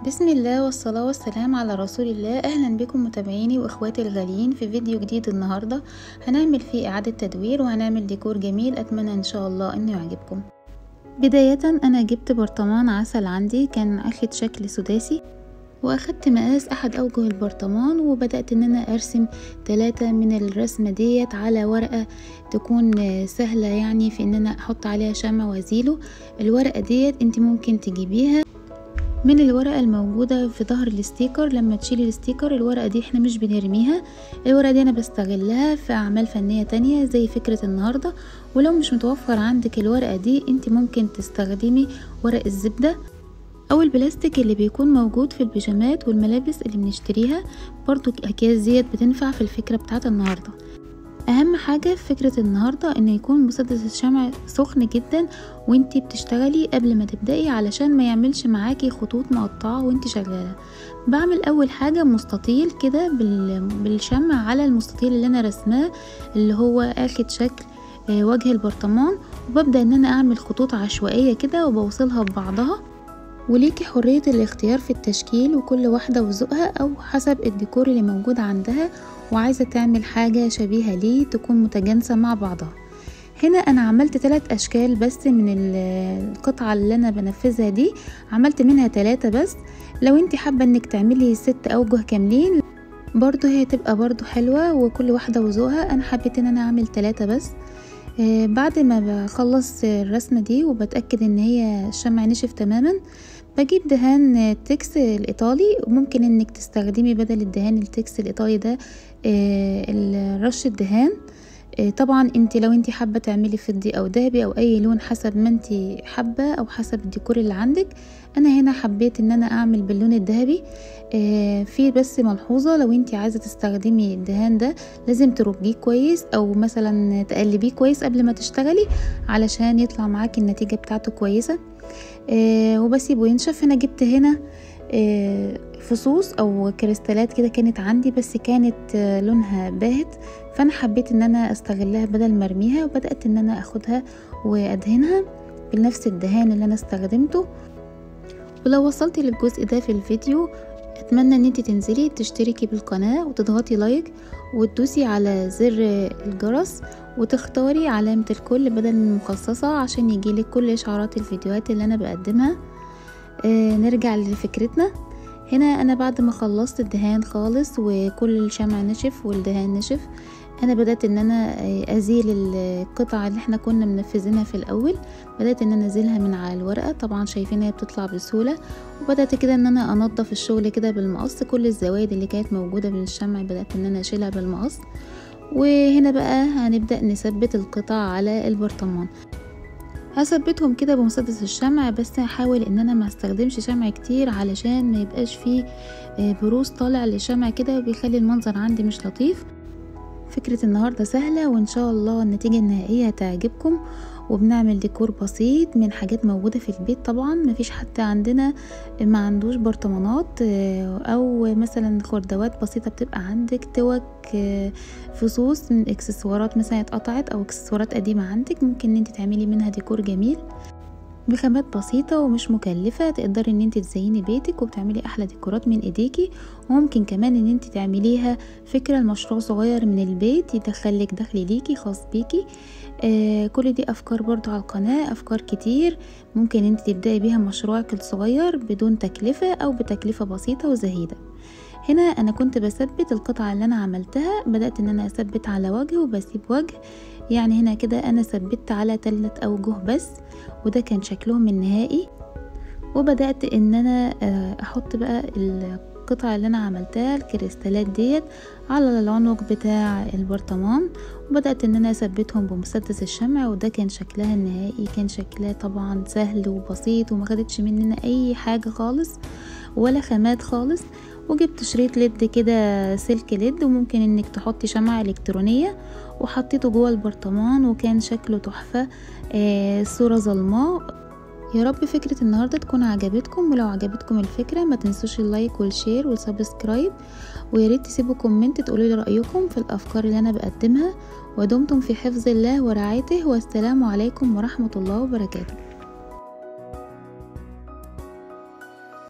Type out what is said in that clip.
بسم الله والصلاة والسلام على رسول الله أهلا بكم متابعيني وإخواتي الغاليين في فيديو جديد النهاردة هنعمل فيه إعادة تدوير وهنعمل ديكور جميل أتمنى إن شاء الله إنه يعجبكم بداية أنا جبت برطمان عسل عندي كان أخد شكل سداسي واخدت مقاس احد اوجه البرطمان وبدأت ان انا ارسم ثلاثة من الرسمة ديت على ورقة تكون سهلة يعني في ان انا احط عليها شمع وازيله الورقة ديت انت ممكن تجيبيها من الورقة الموجودة في ظهر الستيكر لما تشيلي الستيكر الورقة دي احنا مش بنرميها الورقة دي انا بستغلها في اعمال فنية تانية زي فكرة النهاردة ولو مش متوفر عندك الورقة دي انت ممكن تستخدمي ورق الزبدة او البلاستيك اللي بيكون موجود في البيجامات والملابس اللي بنشتريها برضو الاكياس ديت بتنفع في الفكرة بتاعت النهاردة اهم حاجة في فكرة النهاردة ان يكون مسدس الشمع سخن جدا وانتي بتشتغلي قبل ما تبدأي علشان ما يعملش معاكي خطوط مقطعة وانتي شغالة بعمل اول حاجة مستطيل كده بالشمع على المستطيل اللي انا رسماه اللي هو اخد شكل وجه البرطمان وببدأ ان انا اعمل خطوط عشوائية كده وبوصلها ببعضها وليكي حرية الاختيار في التشكيل وكل واحدة وذوقها أو حسب الديكور اللي موجود عندها وعايزة تعمل حاجة شبيهة ليه تكون متجانسة مع بعضها هنا أنا عملت ثلاث أشكال بس من القطعة اللي أنا بنفذها دي عملت منها ثلاثة بس لو انت حابة انك تعملي ست أوجه كاملين برضو هي تبقى برضو حلوة وكل واحدة وذوقها أنا حبيت ان أنا أعمل ثلاثة بس آه بعد ما بخلص الرسمة دي وبتأكد ان هي الشمع نشف تماما بجيب دهان تكس الايطالي وممكن انك تستخدمي بدل الدهان التكس الايطالي ده آه رش الدهان آه طبعا انت لو انت حابه تعملي فضي او ذهبي او اي لون حسب ما انت حابه او حسب الديكور اللي عندك انا هنا حبيت ان انا اعمل باللون الذهبي آه في بس ملحوظه لو انت عايزه تستخدمي الدهان ده لازم ترجيه كويس او مثلا تقلبيه كويس قبل ما تشتغلي علشان يطلع معاكي النتيجه بتاعته كويسه آه وبسيبه ينشف هنا جبت هنا آه فصوص او كريستالات كده كانت عندي بس كانت آه لونها باهت فانا حبيت ان انا استغلها بدل ما ارميها وبدات ان انا اخدها وادهنها بنفس الدهان اللي انا استخدمته ولو وصلت للجزء ده في الفيديو اتمنى ان انت تنزلي تشتركي بالقناة وتضغطي لايك وتدوسي على زر الجرس وتختاري علامة الكل بدل المخصصة عشان يجيلك كل اشعارات الفيديوهات اللي انا بقدمها آه نرجع لفكرتنا هنا انا بعد ما خلصت الدهان خالص وكل الشمع نشف والدهان نشف انا بدات ان انا ازيل القطع اللي احنا كنا منفذينها في الاول بدات ان انا ازيلها من على الورقه طبعا شايفين هي بتطلع بسهوله وبدات كده ان انا انضف الشغل كده بالمقص كل الزوايد اللي كانت موجوده من الشمع بدات ان انا اشيلها بالمقص وهنا بقى هنبدا نثبت القطع على البرطمان هثبتهم كده بمسدس الشمع بس هحاول ان انا ما استخدمش شمع كتير علشان ما يبقاش فيه بروز طالع للشمع كده وبيخلي المنظر عندي مش لطيف فكرة النهاردة سهلة وإن شاء الله النتيجة النهائية هتعجبكم وبنعمل ديكور بسيط من حاجات موجودة في البيت طبعا مفيش حتى عندنا ما عندوش برطمانات أو مثلا خردوات بسيطة بتبقى عندك توك فصوص من اكسسوارات مثلا اتقطعت أو اكسسوارات قديمة عندك ممكن ان انت تعملي منها ديكور جميل بخامات بسيطة ومش مكلفة تقدري ان انت تزيني بيتك وبتعملي احلى ديكورات من ايديكي وممكن كمان ان انت تعمليها فكرة لمشروع صغير من البيت يدخلك دخل ليكي خاص بيكي آه كل دي افكار برضو على القناة افكار كتير ممكن انت تبدأي بيها مشروعك الصغير بدون تكلفة او بتكلفة بسيطة وزهيدة هنا انا كنت بثبت القطعة اللي انا عملتها بدأت ان انا اثبت على وجه وبسيب وجه يعني هنا كده انا ثبت على ثلاث اوجه بس وده كان شكلهم النهائي وبدأت ان انا احط بقى القطعة اللي انا عملتها الكريستالات ديت على العنق بتاع البرطمان وبدأت ان انا اثبتهم بمسدس الشمع وده كان شكلها النهائي كان شكلها طبعا سهل وبسيط وما خدتش مننا اي حاجة خالص ولا خامات خالص وجبت شريط ليد كده سلك ليد وممكن انك تحطي شمعة الكترونية وحطيته جوه البرطمان وكان شكله تحفة آه صورة ظلماء يا رب فكرة النهاردة تكون عجبتكم ولو عجبتكم الفكرة ما تنسوش اللايك والشير والسبسكرايب وياريت تسيبوا كومنت تقولوا لي رأيكم في الأفكار اللي أنا بقدمها ودمتم في حفظ الله ورعايته والسلام عليكم ورحمة الله وبركاته